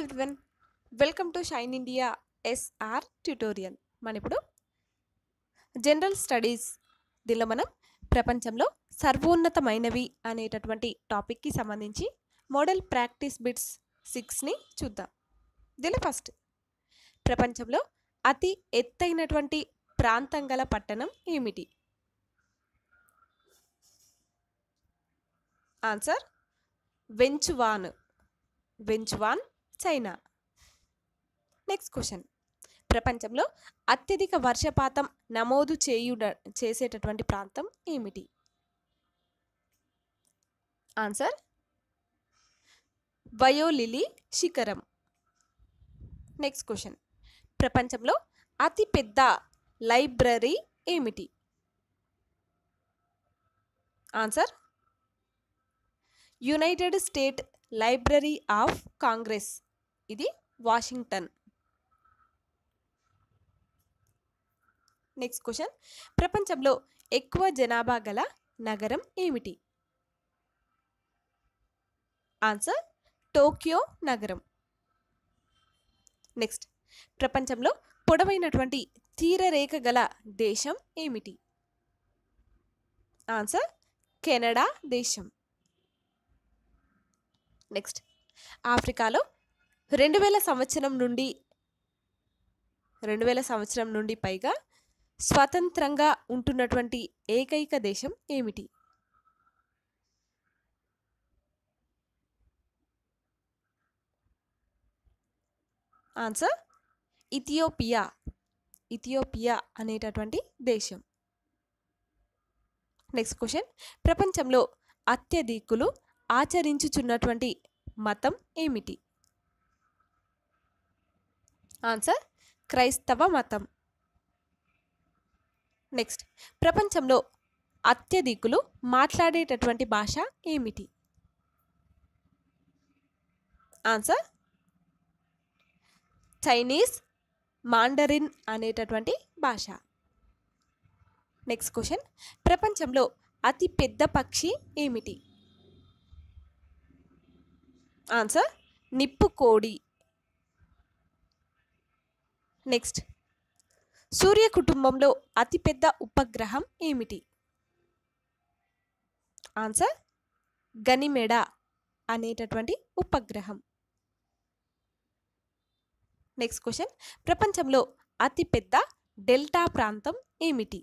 everyone welcome to shine India SR tutorial మన ఇప్పుడు general studies దీనిలో మనం ప్రపంచంలో సర్వోన్నతమైనవి అనేటటువంటి టాపిక్కి సంబంధించి మోడల్ ప్రాక్టీస్ బిట్స్ సిక్స్ని చూద్దాం దీనిలో ఫస్ట్ ప్రపంచంలో అతి ఎత్తైనటువంటి ప్రాంతం గల పట్టణం ఏమిటి answer Wenchuan Wenchuan China next question ప్రపంచంలో అత్యధిక వర్షపాతం నమోదు చేయుడ చేసేటటువంటి ప్రాంతం ఏమిటి ఆన్సర్ వయోలిలి శిఖరం నెక్స్ట్ క్వశ్చన్ ప్రపంచంలో అతి పెద్ద లైబ్రరీ ఏమిటి answer United State Library of Congress ఇది వాషింగ్టన్ నెక్స్ట్ క్వశ్చన్ ప్రపంచంలో ఎక్కువ జనాభా గల నగరం ఏమిటి ఆన్సర్ టోక్యో నగరం నెక్స్ట్ ప్రపంచంలో పొడవైనటువంటి తీరరేఖ గల దేశం ఏమిటి ఆన్సర్ కెనడా దేశం నెక్స్ట్ ఆఫ్రికాలో రెండు వేల సంవత్సరం నుండి రెండు వేల సంవత్సరం నుండి పైగా స్వతంత్రంగా ఉంటున్నటువంటి ఏకైక దేశం ఏమిటి ఆన్సర్ ఇథియోపియా ఇథియోపియా అనేటటువంటి దేశం నెక్స్ట్ క్వశ్చన్ ప్రపంచంలో అత్యధికులు ఆచరించుచున్నటువంటి మతం ఏమిటి ఆన్సర్ క్రైస్తవ మతం నెక్స్ట్ ప్రపంచంలో అత్యధికులు మాట్లాడేటటువంటి భాష ఏమిటి ఆన్సర్ చైనీస్ మాండరిన్ అనేటటువంటి భాష నెక్స్ట్ క్వశ్చన్ ప్రపంచంలో అతి పెద్ద పక్షి ఏమిటి ఆన్సర్ నిప్పు కోడి నెక్స్ట్ సూర్య కుటుంబంలో అతిపెద్ద ఉపగ్రహం ఏమిటి ఆన్సర్ గనిమెడ అనేటటువంటి ఉపగ్రహం నెక్స్ట్ క్వశ్చన్ ప్రపంచంలో అతిపెద్ద డెల్టా ప్రాంతం ఏమిటి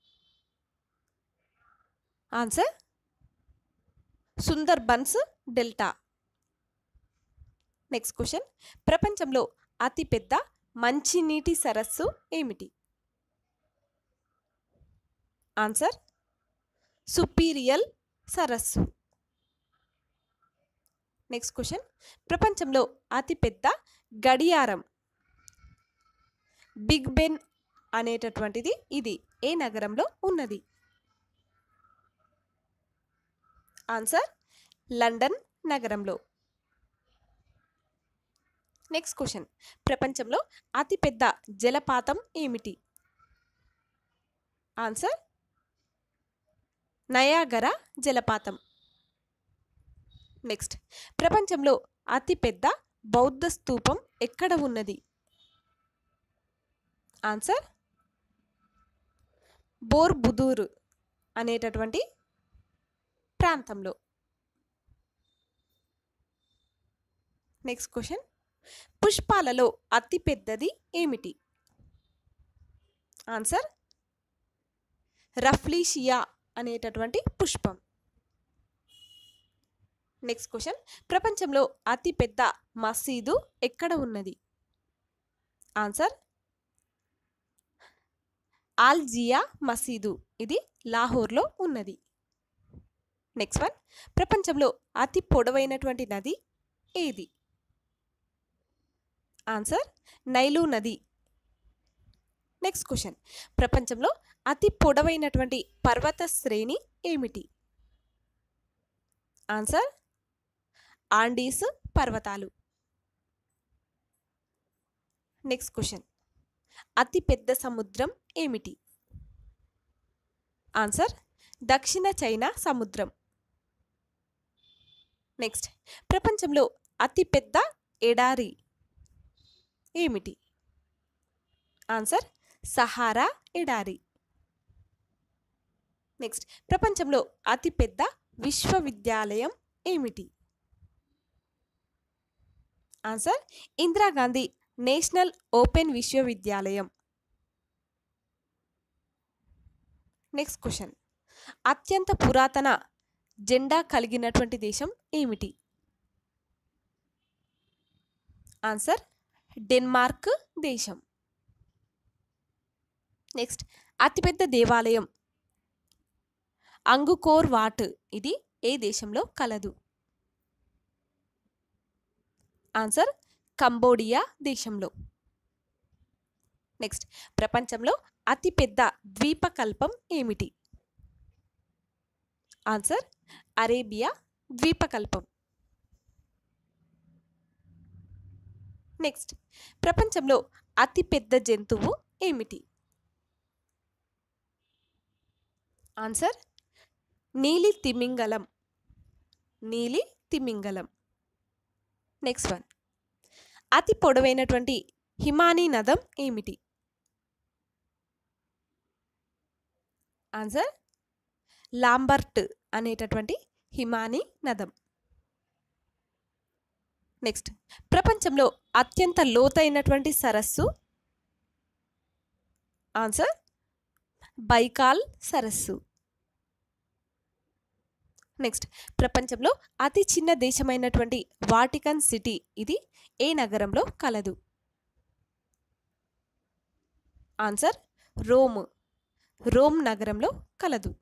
answer Sundarbans delta next question ప్రపంచంలో అతిపెద్ద మంచినీటి సరస్సు ఏమిటి ఆన్సర్ సుపీరియల్ సరస్సు నెక్స్ట్ క్వశ్చన్ ప్రపంచంలో అతిపెద్ద గడియారం బిగ్ బెన్ అనేటటువంటిది ఇది ఏ నగరంలో ఉన్నది ఆన్సర్ లండన్ నగరంలో నెక్స్ట్ క్వశ్చన్ ప్రపంచంలో అతిపెద్ద జలపాతం ఏమిటి ఆన్సర్ నయాగర జలపాతం నెక్స్ట్ ప్రపంచంలో అతిపెద్ద బౌద్ధ స్తూపం ఎక్కడ ఉన్నది ఆన్సర్ బోర్బుదూర్ అనేటటువంటి ప్రాంతంలో నెక్స్ట్ క్వశ్చన్ పుష్పాలలో అతి పెద్దది ఏమిటి ఆన్సర్ రఫ్లీషియా అనేటటువంటి పుష్పం నెక్స్ట్ క్వశ్చన్ ప్రపంచంలో అతి పెద్ద మసీదు ఎక్కడ ఉన్నది ఆన్సర్ ఆల్జియా మసీదు ఇది లాహోర్లో ఉన్నది నెక్స్ట్ వన్ ప్రపంచంలో అతి పొడవైనటువంటి నది ఏది ఆన్సర్ నైలు నది నెక్స్ట్ క్వశ్చన్ ప్రపంచంలో అతి పొడవైనటువంటి పర్వత శ్రేణి ఏమిటి ఆన్సర్ ఆండీస్ పర్వతాలు నెక్స్ట్ క్వశ్చన్ అతి పెద్ద సముద్రం ఏమిటి ఆన్సర్ దక్షిణ చైనా సముద్రం నెక్స్ట్ ప్రపంచంలో అతి పెద్ద ఎడారి ఏమిటి ఆన్సర్ సహారా ఎడారి నెక్స్ట్ ప్రపంచంలో అతిపెద్ద విశ్వవిద్యాలయం ఏమిటి ఆన్సర్ ఇందిరాగాంధీ నేషనల్ ఓపెన్ విశ్వవిద్యాలయం నెక్స్ట్ క్వశ్చన్ అత్యంత పురాతన జెండా కలిగినటువంటి దేశం ఏమిటి ఆన్సర్ డెన్మార్క్ దేశం నెక్స్ట్ అతిపెద్ద దేవాలయం అంగుకోర్ వాట్ ఇది ఏ దేశంలో కలదు ఆన్సర్ కంబోడియా దేశంలో నెక్స్ట్ ప్రపంచంలో అతిపెద్ద ద్వీపకల్పం ఏమిటి ఆన్సర్ అరేబియా ద్వీపకల్పం నెక్స్ట్ ప్రపంచంలో అతిపెద్ద జంతువు ఏమిటి ఆన్సర్ నీలి తిమింగలం నీలి తిమింగలం నెక్స్ట్ వన్ అతి పొడవైనటువంటి హిమానీ నదం ఏమిటి ఆన్సర్ లాంబర్ట్ అనేటటువంటి హిమానీ నదం నెక్స్ట్ ప్రపంచంలో అత్యంత లోతైనటువంటి సరస్సు ఆన్సర్ బైకాల్ సరస్సు నెక్స్ట్ ప్రపంచంలో అతి చిన్న దేశమైనటువంటి వాటికన్ సిటీ ఇది ఏ నగరంలో కలదు ఆన్సర్ రోమ్ రోమ్ నగరంలో కలదు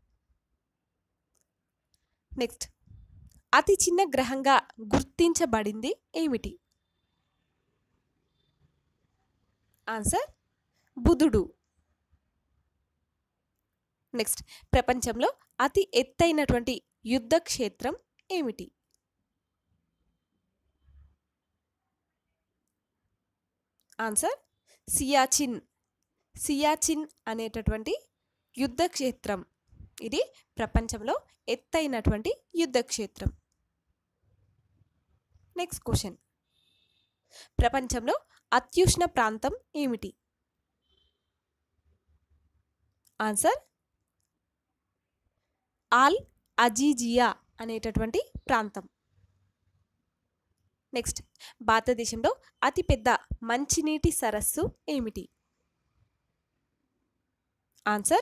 నెక్స్ట్ అతి చిన్న గ్రహంగా గుర్తించబడింది ఏమిటి ఆన్సర్ బుధుడు నెక్స్ట్ ప్రపంచంలో అతి ఎత్తైనటువంటి యుద్ధ క్షేత్రం ఏమిటి ఆన్సర్ సియాచిన్ సియాచిన్ అనేటటువంటి యుద్ధ క్షేత్రం ఇది ప్రపంచంలో ఎత్తైనటువంటి యుద్ధ క్షేత్రం నెక్స్ట్ క్వశ్చన్ ప్రపంచంలో అత్యుష్ణ ప్రాంతం ఏమిటి ఆన్సర్ ఆల్ అజీజియా అనేటటువంటి ప్రాంతం నెక్స్ట్ భారతదేశంలో అతిపెద్ద మంచినీటి సరస్సు ఏమిటి ఆన్సర్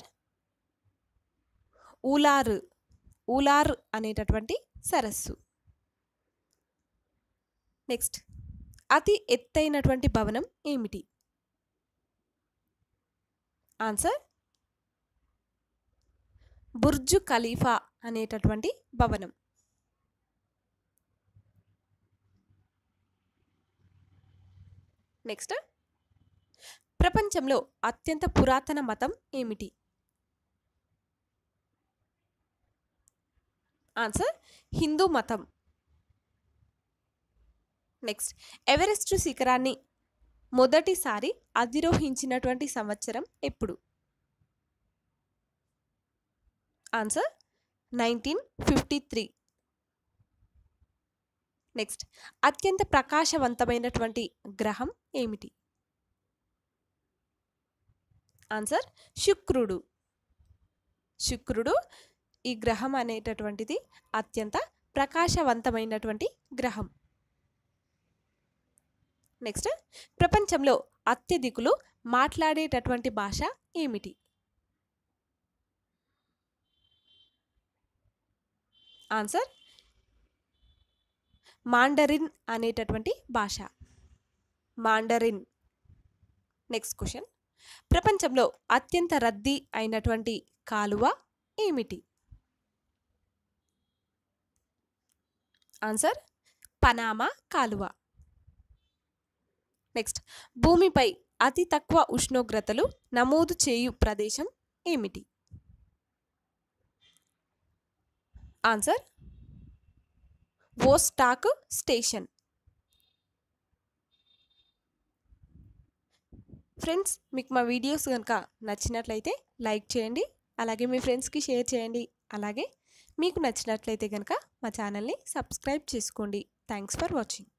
ఊలార్ ఊలార్ అనేటటువంటి సరస్సు నెక్స్ట్ అతి ఎత్తైనటువంటి భవనం ఏమిటి ఆన్సర్ బుర్జు ఖలీఫా అనేటటువంటి భవనం నెక్స్ట్ ప్రపంచంలో అత్యంత పురాతన మతం ఏమిటి ఆన్సర్ హిందూ మతం నెక్స్ట్ ఎవరెస్ట్ శిఖరాన్ని మొదటిసారి అధిరోహించినటువంటి సంవత్సరం ఎప్పుడు answer nineteen fifty three next అత్యంత ప్రకాశవంతమైనటువంటి గ్రహం ఏమిటి ఆన్సర్ శుక్రుడు శుక్రుడు ఈ గ్రహం అనేటటువంటిది అత్యంత ప్రకాశవంతమైనటువంటి గ్రహం నెక్స్ట్ ప్రపంచంలో అత్యధికులు మాట్లాడేటటువంటి భాష ఏమిటి ఆన్సర్ మాండరిన్ అనేటటువంటి భాష మాండరిన్ నెక్స్ట్ క్వశ్చన్ ప్రపంచంలో అత్యంత రద్దీ అయినటువంటి కాలువ ఏమిటి ఆన్సర్ పనామా కాలువ నెక్స్ట్ భూమిపై అతి తక్కువ ఉష్ణోగ్రతలు నమోదు చేయు ప్రదేశం ఏమిటి ఆన్సర్ ఓస్టాక్ స్టేషన్ ఫ్రెండ్స్ మీకు మా వీడియోస్ కనుక నచ్చినట్లయితే లైక్ చేయండి అలాగే మీ ఫ్రెండ్స్కి షేర్ చేయండి అలాగే మీకు నచ్చినట్లయితే కనుక మా ఛానల్ని సబ్స్క్రైబ్ చేసుకోండి థ్యాంక్స్ ఫర్ వాచింగ్